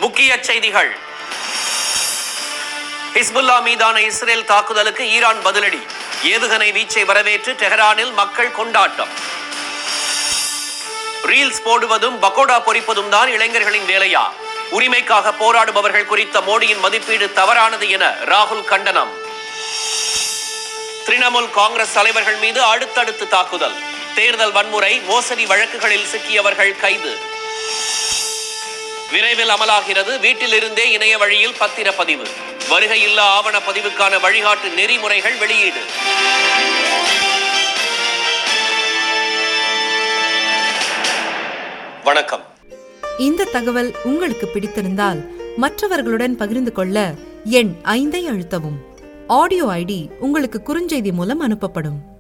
முக்கிய செய்திகள் ஹிஸ்புல்லா மீதான இஸ்ரேல் தாக்குதலுக்கு ஈரான் பதிலடி ஏவுகணை வீச்சை வரவேற்று டெஹரானில் மக்கள் கொண்டாட்டம் ரீல்ஸ் போடுவதும் பக்கோடா பொரிப்பதும் தான் இளைஞர்களின் வேலையா உரிமைக்காக போராடுபவர்கள் குறித்த மோடியின் மதிப்பீடு தவறானது என ராகுல் கண்டனம் திரிணாமுல் காங்கிரஸ் தலைவர்கள் மீது அடுத்தடுத்து தாக்குதல் தேர்தல் வன்முறை மோசடி வழக்குகளில் சிக்கியவர்கள் கைது விரைவில் அமலாகிறது வீட்டில் இருந்தே இணைய வழியில் பத்திரப்பதிவு வருகையில்லா ஆவண பதிவுக்கான வழிகாட்டு நெறிமுறைகள் வெளியீடு வணக்கம் இந்த தகவல் உங்களுக்கு பிடித்திருந்தால் மற்றவர்களுடன் பகிர்ந்து கொள்ள எண் ஐந்தை அழுத்தவும் ஆடியோ ஐடி உங்களுக்கு குறுஞ்செய்தி மூலம் அனுப்பப்படும்